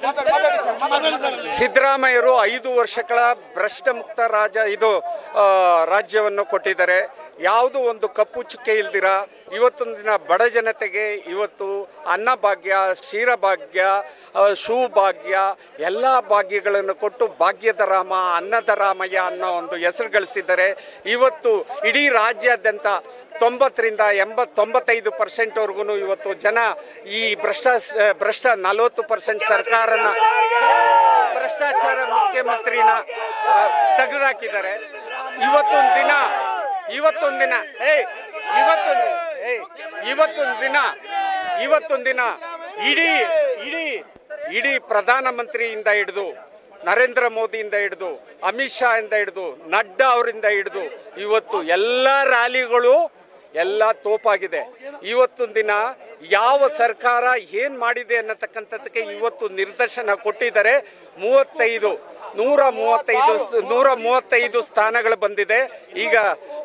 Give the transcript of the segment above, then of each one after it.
ಸಿದ್ದರಾಮಯ್ಯರು ಐದು ವರ್ಷಗಳ ಭ್ರಷ್ಟ ಮುಕ್ತ ರಾಜ ಇದು ಆ, ರಾಜ್ಯವನ್ನು ಕೊಟ್ಟಿದ್ದಾರೆ ಯಾವುದು ಒಂದು ಕಪ್ಪು ಚುಕ್ಕೆ ಇಲ್ದಿರ ಇವತ್ತೊಂದು ದಿನ ಬಡ ಜನತೆಗೆ ಇವತ್ತು ಅನ್ನಭಾಗ್ಯ ಕ್ಷೀರಭಾಗ್ಯ ಆ, ಶೂ ಭಾಗ್ಯ ಎಲ್ಲ ಭಾಗ್ಯಗಳನ್ನು ಕೊಟ್ಟು ಭಾಗ್ಯದ ರಾಮ ಅನ್ನದ ರಾಮಯ್ಯ ಅನ್ನೋ ಒಂದು ಹೆಸರು ಗಳಿಸಿದ್ದಾರೆ ಇವತ್ತು ಇಡೀ ರಾಜ್ಯಾದ್ಯಂತ ತೊಂಬತ್ತರಿಂದ ಎಂಬತ್ ತೊಂಬತ್ತೈದು ಪರ್ಸೆಂಟ್ವರೆಗೂ ಇವತ್ತು ಜನ ಈ ಭ್ರಷ್ಟ ಭ್ರಷ್ಟ ನಲವತ್ತು ಪರ್ಸೆಂಟ್ ಸರ್ಕಾರನ ಭ್ರಷ್ಟಾಚಾರ ಮುಖ್ಯಮಂತ್ರಿನ ಆ, ತೆಗೆದುಹಾಕಿದ್ದಾರೆ ಇವತ್ತೊಂದು ದಿನ ಇವತ್ತೊಂದು ದಿನ ಏಯ್ ಇವತ್ತೊಂದು ಏಯ್ ಇವತ್ತೊಂದು ದಿನ ಇವತ್ತೊಂದು ದಿನ ಇಡೀ ಇಡೀ ಇಡೀ ಪ್ರಧಾನಮಂತ್ರಿಯಿಂದ ಹಿಡಿದು ನರೇಂದ್ರ ಮೋದಿಯಿಂದ ಹಿಡಿದು ಅಮಿತ್ ಶಾ ಇಂದ ಹಿಡಿದು ನಡ್ಡಾ ಅವರಿಂದ ಹಿಡಿದು ಇವತ್ತು ಎಲ್ಲ ರ್ಯಾಲಿಗಳು ಎಲ್ಲ ತೋಪಾಗಿದೆ ಇವತ್ತೊಂದು ದಿನ ಯಾವ ಸರ್ಕಾರ ಏನ್ ಮಾಡಿದೆ ಅನ್ನತಕ್ಕಂಥದ್ದಕ್ಕೆ ಇವತ್ತು ನಿರ್ದೇಶನ ಕೊಟ್ಟಿದ್ದಾರೆ ಮೂವತ್ತೈದು ನೂರ ಮೂವತ್ತೈದು ನೂರ ಮೂವತ್ತೈದು ಸ್ಥಾನಗಳು ಬಂದಿದೆ ಈಗ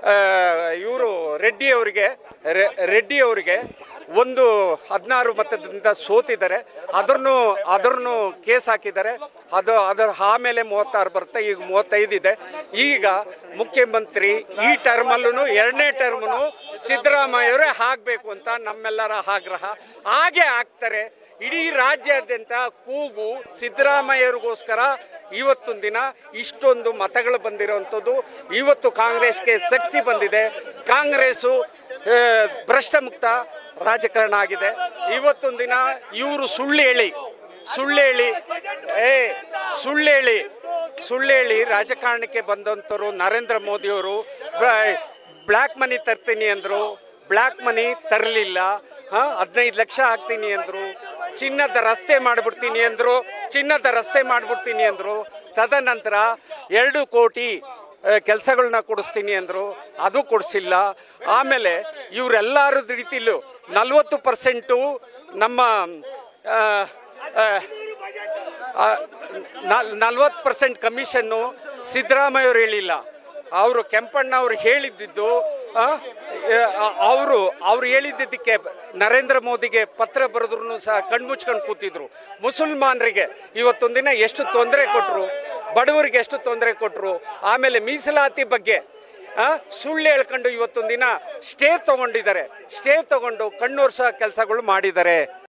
ಇವರು ರೆಡ್ಡಿ ಅವರಿಗೆ ರೆ- ರೆಡ್ಡಿ ಅವರಿಗೆ ಒಂದು ಹದಿನಾರು ಮತದಿಂದ ಸೋತಿದ್ದಾರೆ ಅದನ್ನು ಅದನ್ನು ಕೇಸ್ ಹಾಕಿದ್ದಾರೆ ಅದು ಅದರ ಆಮೇಲೆ ಮೂವತ್ತಾರು ಬರುತ್ತೆ ಈಗ ಮೂವತ್ತೈದು ಇದೆ ಈಗ ಮುಖ್ಯಮಂತ್ರಿ ಈ ಟರ್ಮಲ್ಲೂ ಎರಡನೇ ಟರ್ಮನು ಸಿದ್ದರಾಮಯ್ಯವರೇ ಆಗಬೇಕು ಅಂತ ನಮ್ಮೆಲ್ಲರ ಆಗ್ರಹ ಹಾಗೆ ಆಗ್ತಾರೆ ಇಡೀ ರಾಜ್ಯಾದ್ಯಂತ ಕೂಗು ಸಿದ್ದರಾಮಯ್ಯರಿಗೋಸ್ಕರ ಇವತ್ತೊಂದು ದಿನ ಇಷ್ಟೊಂದು ಮತಗಳು ಬಂದಿರುವಂಥದ್ದು ಇವತ್ತು ಕಾಂಗ್ರೆಸ್ಗೆ ಶಕ್ತಿ ಬಂದಿದೆ ಕಾಂಗ್ರೆಸ್ಸು ಆ, ಭ್ರಷ್ಟ ಮುಕ್ತ ರಾಜಕಾರಣ ಆಗಿದೆ ಇವತ್ತೊಂದು ದಿನ ಇವರು ಸುಳ್ಳು ಹೇಳಿ ಸುಳ್ಳು ಹೇಳಿ ಏ ಸುಳ್ಳು ಹೇಳಿ ಸುಳ್ಳು ಹೇಳಿ ರಾಜಕಾರಣಕ್ಕೆ ಬಂದಂಥವ್ರು ನರೇಂದ್ರ ಮೋದಿಯವರು ಬ್ಲ್ಯಾಕ್ ಮನಿ ತರ್ತೀನಿ ಅಂದರು ಬ್ಲ್ಯಾಕ್ ಮನಿ ತರಲಿಲ್ಲ ಹದಿನೈದು ಲಕ್ಷ ಹಾಕ್ತೀನಿ ಅಂದರು ಚಿನ್ನದ ರಸ್ತೆ ಮಾಡಿಬಿಡ್ತೀನಿ ಅಂದರು ಚಿನ್ನದ ರಸ್ತೆ ಮಾಡಿಬಿಡ್ತೀನಿ ಅಂದರು ತದನಂತರ ಎರಡು ಕೋಟಿ ಕೆಲಸಗಳನ್ನ ಕೊಡಿಸ್ತೀನಿ ಅಂದರು ಅದು ಕೊಡಿಸಿಲ್ಲ ಆಮೇಲೆ ಇವರೆಲ್ಲರ ರೀತಿಲೂ ನಲ್ವತ್ತು ಪರ್ಸೆಂಟು ನಮ್ಮ ಆ, ಆ, ನಲ್ವತ್ತು ಪರ್ಸೆಂಟ್ ಕಮಿಷನ್ನು ಸಿದ್ದರಾಮಯ್ಯವ್ರು ಹೇಳಿಲ್ಲ ಅವರು ಕೆಂಪಣ್ಣ ಅವ್ರು ಹೇಳಿದ್ದು ಅವರು ಅವ್ರು ಹೇಳಿದ್ದಕ್ಕೆ ನರೇಂದ್ರ ಮೋದಿಗೆ ಪತ್ರ ಬರೆದ್ರು ಸಹ ಕಣ್ಮುಚ್ಕೊಂಡು ಕೂತಿದ್ರು ಮುಸಲ್ಮಾನರಿಗೆ ಇವತ್ತೊಂದಿನ ಎಷ್ಟು ತೊಂದರೆ ಕೊಟ್ಟರು ಬಡವರಿಗೆ ಎಷ್ಟು ತೊಂದರೆ ಕೊಟ್ಟರು ಆಮೇಲೆ ಮೀಸಲಾತಿ ಬಗ್ಗೆ ಆ, ಸುಳ್ಳು ಹೇಳ್ಕೊಂಡು ಇವತ್ತೊಂದಿನ ಸ್ಟೇ ತಗೊಂಡಿದ್ದಾರೆ ಸ್ಟೇ ತಗೊಂಡು ಕಣ್ಣೋರ್ಸೋ ಕೆಲಸಗಳು ಮಾಡಿದ್ದಾರೆ